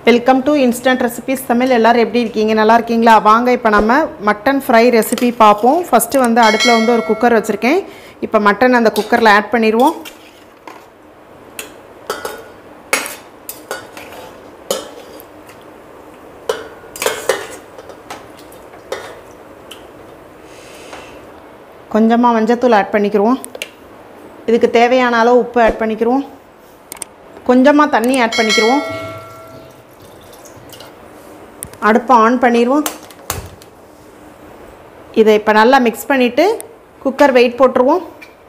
welcome to instant recipes Tamil எல்லோரும் எப்படி இருக்கீங்க நல்லா இருக்கீங்களா வாங்க இப்போ நம்ம மட்டன் ஃப்ரை ரெசிபி பார்ப்போம் ஃபஸ்ட்டு வந்து அடுப்பில் வந்து ஒரு குக்கர் வச்சுருக்கேன் இப்போ மட்டன் அந்த குக்கரில் ஆட் பண்ணிடுவோம் கொஞ்சமாக மஞ்சத்தூள் ஆட் பண்ணிக்கிருவோம் இதுக்கு தேவையான அளவு உப்பு ஆட் பண்ணிக்கிருவோம் கொஞ்சமாக தண்ணி ஆட் பண்ணிக்கிருவோம் அடுப்பை ஆன் பண்ணிடுவோம் இதை இப்போ நல்லா மிக்ஸ் பண்ணிவிட்டு குக்கர் வெயிட் போட்டுருவோம்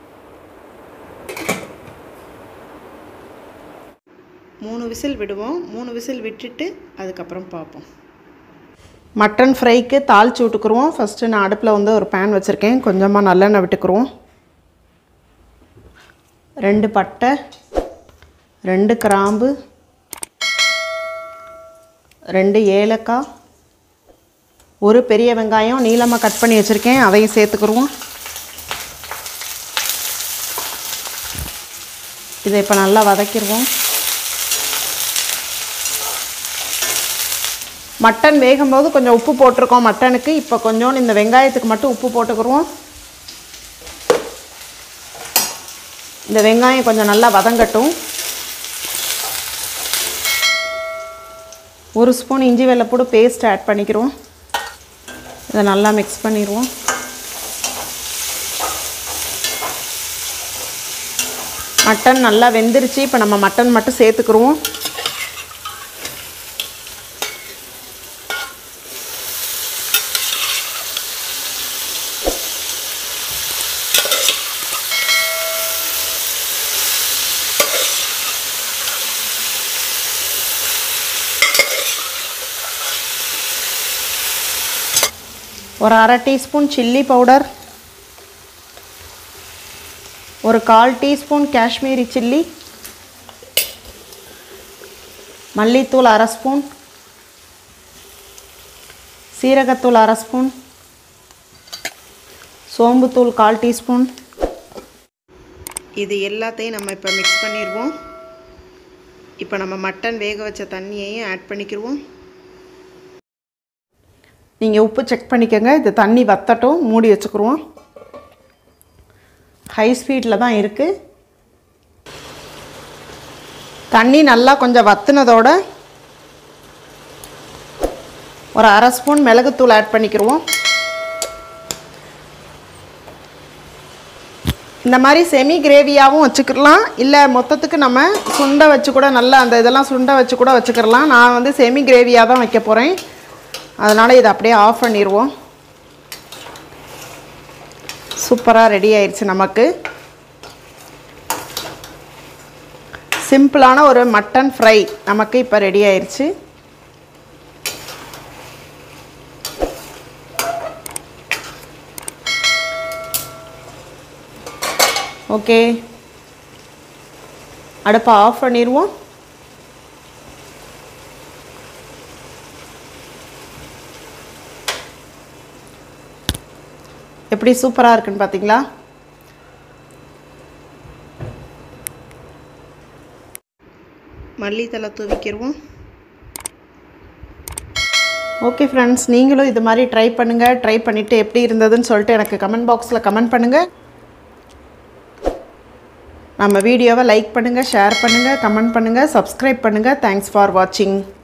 மூணு விசில் விடுவோம் மூணு விசில் விட்டுட்டு அதுக்கப்புறம் பார்ப்போம் மட்டன் ஃப்ரைக்கு தாளிச்சு விட்டுக்குருவோம் ஃபஸ்ட்டு நான் அடுப்பில் வந்து ஒரு பேன் வச்சுருக்கேன் கொஞ்சமாக நல்லெண்ணெய் விட்டுக்குருவோம் ரெண்டு பட்டை ரெண்டு கிராம்பு ரெண்டு ஏலக்காய் ஒரு பெரிய வெங்காயம் நீளமாக கட் பண்ணி வச்சுருக்கேன் அதையும் சேர்த்துக்குருவோம் இதை இப்போ நல்லா வதக்கிடுவோம் மட்டன் வேகும்போது கொஞ்சம் உப்பு போட்டிருக்கோம் மட்டனுக்கு இப்போ கொஞ்சோண்டு இந்த வெங்காயத்துக்கு மட்டும் உப்பு போட்டுக்கிருவோம் இந்த வெங்காயம் கொஞ்சம் நல்லா வதங்கட்டும் ஒரு ஸ்பூன் இஞ்சி வெள்ளைப்பூடு பேஸ்ட் ஆட் பண்ணிக்கிறோம் இதை நல்லா மிக்ஸ் பண்ணிடுவோம் மட்டன் நல்லா வெந்துருச்சு இப்போ நம்ம மட்டன் மட்டும் சேர்த்துக்குருவோம் ஒரு அரை டீஸ்பூன் சில்லி பவுடர் ஒரு கால் டீஸ்பூன் காஷ்மீரி சில்லி மல்லித்தூள் அரை ஸ்பூன் சீரகத்தூள் அரை ஸ்பூன் சோம்புத்தூள் கால் டீஸ்பூன் இது எல்லாத்தையும் நம்ம இப்போ மிக்ஸ் பண்ணிடுவோம் இப்போ நம்ம மட்டன் வேக வச்ச தண்ணியையும் ஆட் பண்ணிக்கிடுவோம் நீங்கள் உப்பு செக் பண்ணிக்கோங்க இது தண்ணி வத்தட்டும் மூடி வச்சுக்கிருவோம் ஹை ஸ்பீடில் தான் இருக்குது தண்ணி நல்லா கொஞ்சம் வத்துனதோட ஒரு அரை ஸ்பூன் மிளகுத்தூள் ஆட் பண்ணிக்கிருவோம் இந்த மாதிரி செமி கிரேவியாகவும் வச்சுக்கிடலாம் இல்லை மொத்தத்துக்கு நம்ம சுண்டை வச்சு கூட நல்லா அந்த இதெல்லாம் சுண்டை வச்சு கூட வச்சுக்கிடலாம் நான் வந்து செமி கிரேவியாக தான் வைக்க போகிறேன் அதனால் இதை அப்படியே ஆஃப் பண்ணிடுவோம் சூப்பராக ரெடி ஆயிடுச்சு நமக்கு சிம்பிளான ஒரு மட்டன் ஃப்ரை நமக்கு இப்போ ரெடி ஆயிடுச்சு ஓகே அடுப்பை ஆஃப் பண்ணிடுவோம் எப்படி சூப்பராக இருக்குன்னு பார்த்தீங்களா மல்லித்தலை தூவிக்கிடுவோம் ஓகே ஃப்ரெண்ட்ஸ் நீங்களும் இது மாதிரி ட்ரை பண்ணுங்கள் ட்ரை பண்ணிவிட்டு எப்படி இருந்ததுன்னு சொல்லிட்டு எனக்கு கமெண்ட் பாக்ஸில் கமெண்ட் பண்ணுங்கள் நம்ம வீடியோவை லைக் பண்ணுங்கள் ஷேர் பண்ணுங்கள் கமெண்ட் பண்ணுங்கள் சப்ஸ்கிரைப் பண்ணுங்கள் தேங்க்ஸ் ஃபார் வாட்சிங்